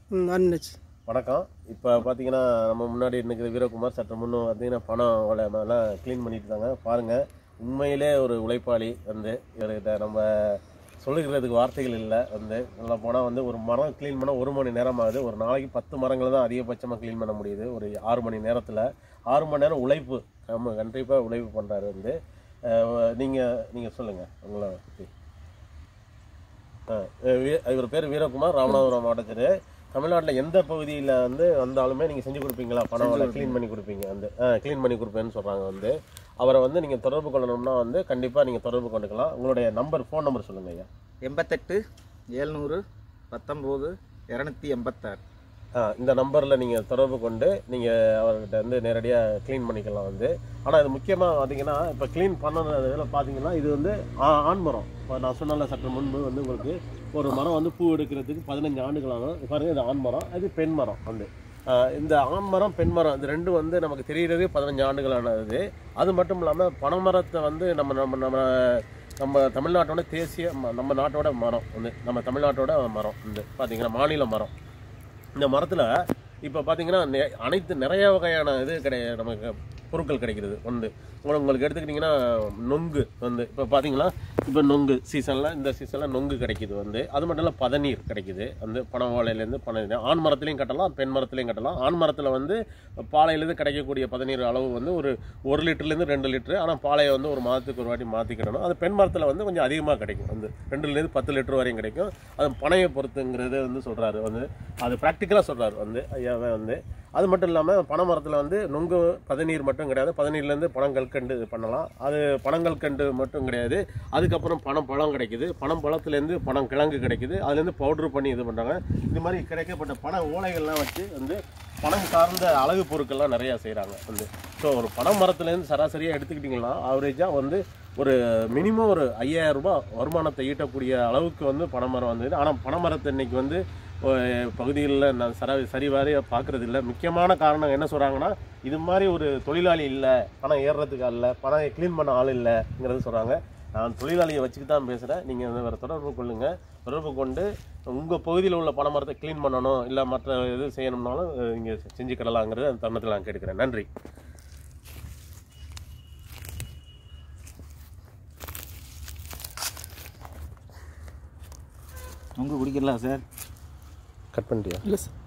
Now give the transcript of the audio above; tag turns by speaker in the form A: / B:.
A: அன்னிச்சு
B: வணக்கம் இப்போ பார்த்தீங்கன்னா நம்ம முன்னாடி இருக்கிற வீரகுமார் சற்று முன்னும் பார்த்தீங்கன்னா பணம் ஓலை மேலாம் க்ளீன் பண்ணிட்டு இருக்காங்க பாருங்கள் உண்மையிலே ஒரு உழைப்பாளி வந்து இவர்கிட்ட நம்ம சொல்லுகிறதுக்கு வார்த்தைகள் இல்லை வந்து நல்லா போனால் வந்து ஒரு மரம் க்ளீன் பண்ண ஒரு மணி நேரம் ஆகுது ஒரு நாளைக்கு பத்து மரங்களை தான் அதிகபட்சமாக க்ளீன் பண்ண முடியுது ஒரு ஆறு மணி நேரத்தில் ஆறு மணி நேரம் உழைப்பு நம்ம கண்டிப்பாக உழைப்பு பண்ணுறாரு வந்து நீங்கள் நீங்கள் சொல்லுங்கள் உங்களை பற்றி ஆ, வீ- இவர் பேர் வீரகுமார் ராமநாதபுரம் மாவட்டத்தில் தமிழ்நாட்டில் எந்த பகுதியில் வந்து வந்தாலுமே நீங்கள் செஞ்சு கொடுப்பீங்களா பணம் க்ளீன் பண்ணி கொடுப்பீங்க வந்து க்ளீன் பண்ணி கொடுப்பேன்னு சொல்கிறாங்க வந்து அவரை வந்து நீங்கள் தொடர்பு கொள்ளணும்னா வந்து கண்டிப்பாக நீங்கள் தொடர்பு கொண்டுக்கலாம் உங்களுடைய நம்பர் ஃபோன் நம்பர் சொல்லுங்கள் ஐயா
C: எண்பத்தெட்டு ஏழ்நூறு பத்தொம்போது இரநூத்தி எண்பத்தாறு
B: ஆ, இந்த நம்பரில் நீங்கள் தொடர்பு கொண்டு நீங்கள் அவர்கிட்ட வந்து நேரடியாக க்ளீன் பண்ணிக்கலாம் வந்து ஆனால் இது முக்கியமாக பார்த்தீங்கன்னா இப்போ க்ளீன் பண்ணதில் பார்த்தீங்கன்னா இது வந்து ஆ- ஆண் மரம் இப்போ நான் சொன்னல சற்று முன்பு வந்து உங்களுக்கு ஒரு மரம் வந்து பூ எடுக்கிறதுக்கு பதினஞ்சு ஆண்டுகள் ஆகும் பாருங்கள் இது ஆண் மரம் அது பெண் மரம் வந்து ஆ, இந்த ஆண் மரம் பெண் மரம் இது ரெண்டும் வந்து நமக்கு தெரிகிறதே பதினஞ்சு ஆண்டுகளானது அது மட்டும் இல்லாமல் பனைமரத்தை வந்து நம்ம நம்ம நம்ம நம்ம தமிழ்நாட்டோட தேசிய ம- நம்ம நாட்டோட மரம் வந்து நம்ம தமிழ்நாட்டோட மரம் வந்து பார்த்தீங்கன்னா மாநில மரம் இந்த மரத்தில் இப்போ பார்த்தீங்கன்னா நெ- அனைத்து நிறைய வகையான இது கிடையாது நமக்கு பொருட்கள் கிடைக்கிறது ஒன்று உங்களுக்கு உங்களுக்கு எடுத்துக்கிட்டிங்கன்னா நொங்கு வந்து இப்போ பார்த்தீங்கன்னா இப்போ நொங்கு சீசனில் இந்த சீசனில் நொங்கு கிடைக்குது வந்து அது மட்டும் இல்லை பதநீர் கிடைக்குது வந்து பனை ஓலையிலேருந்து பனை ஆண் மரத்துலையும் கட்டலாம் பெண் மரத்துலையும் கட்டலாம் ஆண் மரத்தில் வந்து பாலையிலேருந்து கிடைக்கக்கூடிய பதநீர் அளவு வந்து ஒரு ஒரு லிட்டர்லேருந்து ரெண்டு லிட்டரு ஆனால் பாலையை வந்து ஒரு மாதத்துக்கு ஒரு வாட்டி மாற்றிக்கிடணும் அது பெண் மரத்தில் வந்து கொஞ்சம் அதிகமாக கிடைக்கும் வந்து ரெண்டுலேருந்து பத்து லிட்டர் வரையும் கிடைக்கும் அது பனையை பொறுத்துங்கிறது வந்து சொல்கிறாரு வந்து அது ப்ராக்டிக்கலாக சொல்கிறாரு வந்து ஐயாவே வந்து அது மட்டும் இல்லாமல் பனை மரத்தில் வந்து நுங்கு பதநீர் மட்டும் கிடையாது பதநீர்லேருந்து பனங்கற்கண்டு பண்ணலாம் அது பனங்கற்கண்டு மட்டும் கிடையாது அதுக்கப்புறம் பனம் பழம் கிடைக்குது பனம் பழத்துலேருந்து பனம் கிழங்கு கிடைக்குது அதுலேருந்து பவுட்ரு பண்ணி இது பண்ணுறாங்க இது மாதிரி கிடைக்கப்பட்ட பனை ஓலைகள்லாம் வச்சு வந்து பணம் சார்ந்த அழகு பொருட்கள்லாம் நிறையா செய்கிறாங்க வந்து ஸோ ஒரு பனை மரத்துலேருந்து சராசரியாக எடுத்துக்கிட்டிங்கன்னா ஆவரேஜாக வந்து ஒரு மினிமம் ஒரு ஐயாயிரம் ரூபாய் வருமானத்தை ஈட்டக்கூடிய அளவுக்கு வந்து பனைமரம் வந்தது ஆனால் பனைமரத்தை இன்னைக்கு வந்து பகுதிகளில் நான் சர சரிவாரியாக பார்க்கறது இல்லை முக்கியமான காரணம் என்ன சொல்கிறாங்கன்னா இது மாதிரி ஒரு தொழிலாளி இல்லை பணம் ஏறுறதுக்கு ஆள் இல்லை பணம் க்ளீன் பண்ண ஆள் இல்லைங்கிறது சொல்கிறாங்க நான் தொழிலாளியை வச்சுக்கிட்டு தான் பேசுகிறேன் நீங்கள் வந்து வேறு தொடர்பு கொள்ளுங்கள் தொடர்பு கொண்டு உங்கள் பகுதியில் உள்ள பனைமரத்தை க்ளீன் பண்ணணும் இல்லை மற்ற இது செய்யணும்னாலும் இங்கே செஞ்சுக்கிடலாங்கிறது அந்த தருணத்தில் நான் கேட்குறேன் நன்றி
C: நொங்கு குடிக்கலாம் சார்
B: கட் பண்ணிட்டியா
A: இல்லை சார்